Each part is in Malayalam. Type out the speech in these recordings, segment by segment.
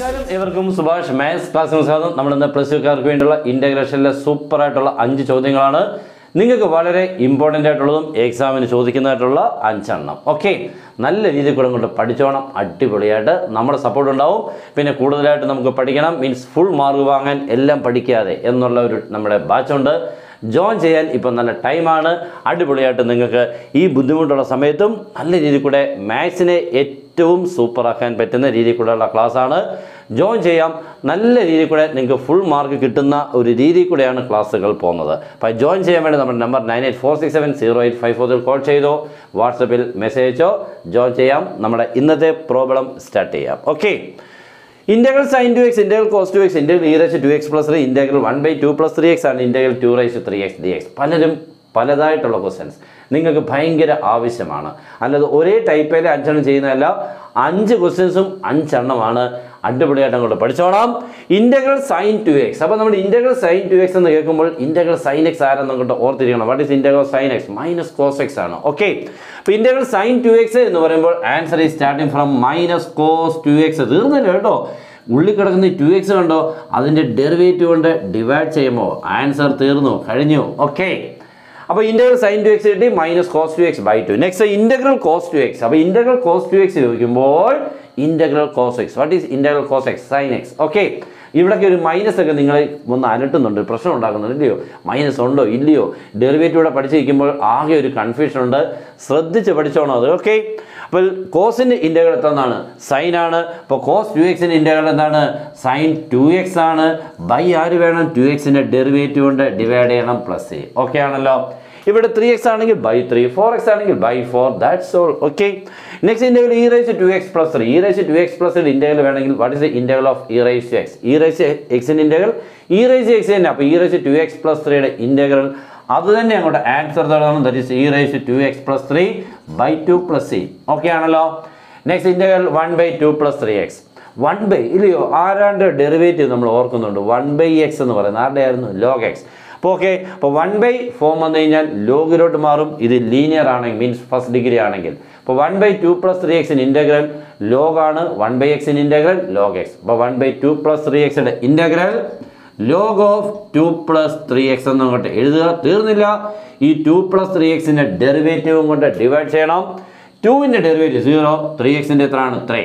നമസ്കാരം ഇവർക്കും സുഭാഷ് മാത്സ് ക്ലാസ്സിന് സ്വാഗതം നമ്മൾ ഇന്ന് പ്ലസ് ടുക്കാർക്ക് വേണ്ടിയുള്ള ഇൻ്റഗ്രേഷനിലെ സൂപ്പർ ആയിട്ടുള്ള അഞ്ച് ചോദ്യങ്ങളാണ് നിങ്ങൾക്ക് വളരെ ഇമ്പോർട്ടൻ്റ് ആയിട്ടുള്ളതും എക്സാമിന് ചോദിക്കുന്നതായിട്ടുള്ള അഞ്ചെണ്ണം ഓക്കെ നല്ല രീതിയിൽ കൂടെ കൊണ്ട് പഠിച്ചോണം അടിപൊളിയായിട്ട് നമ്മുടെ സപ്പോർട്ട് ഉണ്ടാവും പിന്നെ കൂടുതലായിട്ട് നമുക്ക് പഠിക്കണം മീൻസ് ഫുൾ മാർക്ക് വാങ്ങാൻ എല്ലാം പഠിക്കാതെ എന്നുള്ള ഒരു നമ്മുടെ ബാച്ചുണ്ട് ജോയിൻ ചെയ്യാൻ ഇപ്പം നല്ല ടൈമാണ് അടിപൊളിയായിട്ട് നിങ്ങൾക്ക് ഈ ബുദ്ധിമുട്ടുള്ള സമയത്തും നല്ല രീതിയിൽ കൂടെ മാത്സിനെ ഏറ്റവും സൂപ്പറാക്കാൻ പറ്റുന്ന രീതിയിൽ കൂടെയുള്ള ക്ലാസ്സാണ് ജോയിൻ ചെയ്യാം നല്ല രീതിയിൽ കൂടെ നിങ്ങൾക്ക് ഫുൾ മാർക്ക് കിട്ടുന്ന ഒരു രീതിയിൽ കൂടെയാണ് ക്ലാസ്സുകൾ പോകുന്നത് അപ്പോൾ ജോയിൻ ചെയ്യാൻ വേണ്ടി നമ്മുടെ number nine eight four six seven zero eight five ഫോറിൽ കോൾ ചെയ്തോ വാട്സപ്പിൽ മെസ്സേജ് അയച്ചോ ജോയിൻ ചെയ്യാം നമ്മുടെ ഇന്നത്തെ പ്രോബ്ലം സ്റ്റാർട്ട് ചെയ്യാം okay integral sine two x integral cos two x integral e raise to x plus three integral one by two plus three x ആണ് integral two raise three x d x പലരും പലതായിട്ടുള്ള ക്വസ്റ്റ്യൻസ് നിങ്ങൾക്ക് ഭയങ്കര ആവശ്യമാണ് അല്ലാതെ ഒരേ ടൈപ്പിൽ അഞ്ചെണ്ണം ചെയ്യുന്നതല്ല അഞ്ച് ക്വസ്റ്റ്യൻസും അഞ്ചെണ്ണമാണ് അടിപൊളിയായിട്ട് അങ്ങോട്ട് പഠിച്ചോളാം ഇന്റഗ്രൽ സൈൻ ടു എക്സ് അപ്പോൾ നമ്മൾ ഇന്റഗ്രൽ സൈൻ ടു എക്സ് എന്ന് കേൾക്കുമ്പോൾ ഇന്റഗ്രൽ സൈൻ എക്സ് ആരെന്ന് അങ്ങോട്ട് ഓർത്തിരിക്കണം what is integral sine x minus cos x ആണ് ഓക്കെ അപ്പോൾ ഇന്റഗ്രൽ സൈൻ ടു എക്സ് എന്ന് പറയുമ്പോൾ ആൻസർ ഈ starting from minus cos two x തീർന്നില്ല കേട്ടോ ഉള്ളിൽ കിടക്കുന്ന ടു എക്സ് കണ്ടോ അതിൻ്റെ ഡെറിവേറ്റീവ് കൊണ്ട് ഡിവൈഡ് ചെയ്യുമ്പോൾ ആൻസർ തീർന്നു കഴിഞ്ഞു ഓക്കെ അപ്പോൾ ഇന്റഗ്രൽ സൈൻ ടു എക്സ് കിട്ടി minus cos two x by two next integral cos two x അപ്പോൾ ഇന്റഗ്രൽ കോസ് ടു എക്സ് ചോദിക്കുമ്പോൾ integral cos x what is integral cos x sine x okay ഇവിടൊക്കെ ഒരു മൈനസ് ഒക്കെ നിങ്ങളെ ഒന്ന് അലട്ടുന്നുണ്ട് പ്രശ്നം ഉണ്ടാക്കുന്നുണ്ട് ഇല്ലയോ മൈനസ് ഉണ്ടോ ഇല്ലയോ ഡെറിവേറ്റീവ് ഇവിടെ പഠിച്ചിരിക്കുമ്പോൾ ആകെ ഒരു കൺഫ്യൂഷൻ ഉണ്ട് ശ്രദ്ധിച്ച് പഠിച്ചോണം അത് ഓക്കെ അപ്പോൾ കോസിൻ്റെ ഇൻ്റഗ്രൽ എത്രന്നാണ് സൈൻ ആണ് അപ്പോൾ കോസ് ടു എക്സിൻ്റെ ഇൻ്റഗ്രൽ എന്താണ് സൈൻ ടു എക്സ് ആണ് ബൈ ആര് വേണം ടു എക്സിൻ്റെ ഡെറിവേറ്റീവ് കൊണ്ട് ഡിവൈഡ് ചെയ്യണം പ്ലസ് എ ഓക്കെ ആണല്ലോ ഇവിടെ ത്രീ എക്സ് ആണെങ്കിൽ ബൈ ത്രീ ഫോർ എക്സ് ആണെങ്കിൽ by four that's all okay next integral e raise to x plus three e raise to x plus integral വേണമെങ്കിൽ what is the integral of e raise to x e raise എക്സിൻ്റെ ഇൻ്റഗ്രൽ ഇ റൈസ് എക്സ് തന്നെ അപ്പോൾ e raise to x plus ത്രീയുടെ ഇൻ്റഗ്രൽ അത് തന്നെ അങ്ങോട്ട് ആൻസർ തരണം that is e raise to x plus three by two plus c okay ആണല്ലോ next integral one by two plus three x one by ഇല്ലയോ ആരാണ്ട് ഡെറിവേറ്റീവ് നമ്മൾ ഓർക്കുന്നുണ്ട് വൺ ബൈ എക്സ് എന്ന് പറയുന്നത് ആരുടെ ആയിരുന്നു ലോഗ് എക്സ് അപ്പോൾ ഓക്കെ അപ്പോൾ വൺ ബൈ ഫോം വന്നു കഴിഞ്ഞാൽ ലോഗിലോട്ട് മാറും ഇത് ലീനിയർ ആണെങ്കിൽ മീൻസ് ഫസ്റ്റ് ഡിഗ്രി ആണെങ്കിൽ അപ്പോൾ one by two plus three എക്സിന് ഇൻ്റഗ്രൽ ലോഗാണ് വൺ ബൈ എക്സിന് ഇൻ്റഗ്രൽ ലോഗ് എക്സ് അപ്പോൾ one by two plus three എക്സിൻ്റെ integral log of two plus three x എന്നങ്ങോട്ട് എഴുതുക തീർന്നില്ല ഈ ടു പ്ലസ് ത്രീ എക്സിൻ്റെ ഡെറിവേറ്റീവും കൊണ്ട് ഡിവൈഡ് ചെയ്യണം ടുവിൻ്റെ ഡെറിവേറ്റീവ് സീറോ ത്രീ എക്സിൻ്റെ എത്രയാണ് ത്രീ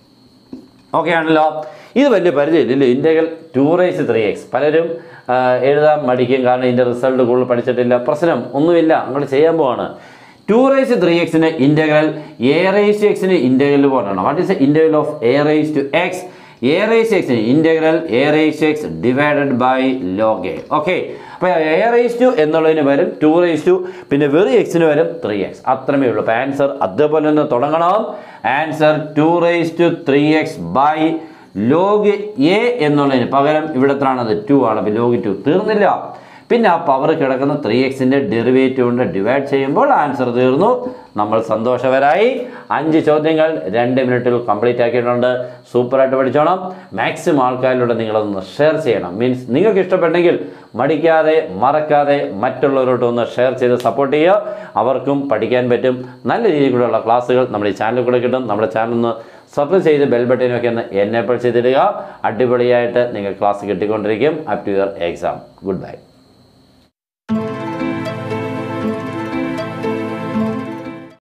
ഓക്കെ ആണല്ലോ ഇത് വലിയ പരിചയമില്ല integral two raise three x പലരും ആ, എഴുതാൻ മടിക്കും കാരണം ഇതിൻ്റെ റിസൾട്ട് കൂടുതൽ പഠിച്ചിട്ടില്ല പ്രശ്നം ഒന്നുമില്ല അങ്ങോട്ട് ചെയ്യാൻ പോവാണ് ടു റൈസ് ത്രീ എക്സിന് ഇൻ്റഗ്രൽ എ റൈസ് ടു എക്സിന് ഇൻ്റഗ്രൽ പോകണം what is integral of a raise to x a raise എക്സിന് integral a raise x divided by log a okay അപ്പോൾ എ റൈസ് ടു എന്നുള്ളതിന് വരും ടു റൈസ് ടു പിന്നെ വെറും എക്സിന് വരും ത്രീ എക്സ് അത്രമേ ഉള്ളൂ അപ്പോൾ ആൻസർ അതേപോലെ തന്നെ തുടങ്ങണം answer two raise to three x by log a എന്നുള്ളതിന് പകരം ഇവിടെ എത്രയാണത് ടു ആണ് അപ്പോൾ ലോഗ് ടു തീർന്നില്ല പിന്നെ ആ പവർ കിടക്കുന്ന ത്രീ എക്സിൻ്റെ ഡെറിവേറ്റീവ് കൊണ്ട് ഡിവൈഡ് ചെയ്യുമ്പോൾ ആൻസർ തീർന്നു നമ്മൾ സന്തോഷവരായി അഞ്ച് ചോദ്യങ്ങൾ രണ്ട് മിനിറ്റിൽ കംപ്ലീറ്റ് ആക്കിയിട്ടുണ്ട് സൂപ്പറായിട്ട് പഠിച്ചോണം മാക്സിമം ആൾക്കാരിലൂടെ നിങ്ങളതൊന്ന് ഷെയർ ചെയ്യണം മീൻസ് നിങ്ങൾക്ക് ഇഷ്ടപ്പെട്ടെങ്കിൽ മടിക്കാതെ മറക്കാതെ മറ്റുള്ളവരോട്ട് ഒന്ന് ഷെയർ ചെയ്ത് സപ്പോർട്ട് ചെയ്യുക അവർക്കും പഠിക്കാൻ പറ്റും നല്ല രീതിയിലുള്ള ക്ലാസ്സുകൾ നമ്മുടെ ഈ ചാനലിൽ കൂടെ കിട്ടും നമ്മുടെ ചാനൽ ഒന്ന് സബ്സ്ക്രൈബ് ചെയ്ത് ബെൽ ബട്ടനൊക്കെ ഒന്ന് എനേബിൾ ചെയ്തിടുക അടിപൊളിയായിട്ട് നിങ്ങൾ ക്ലാസ് കിട്ടിക്കൊണ്ടിരിക്കും up to your exam good bye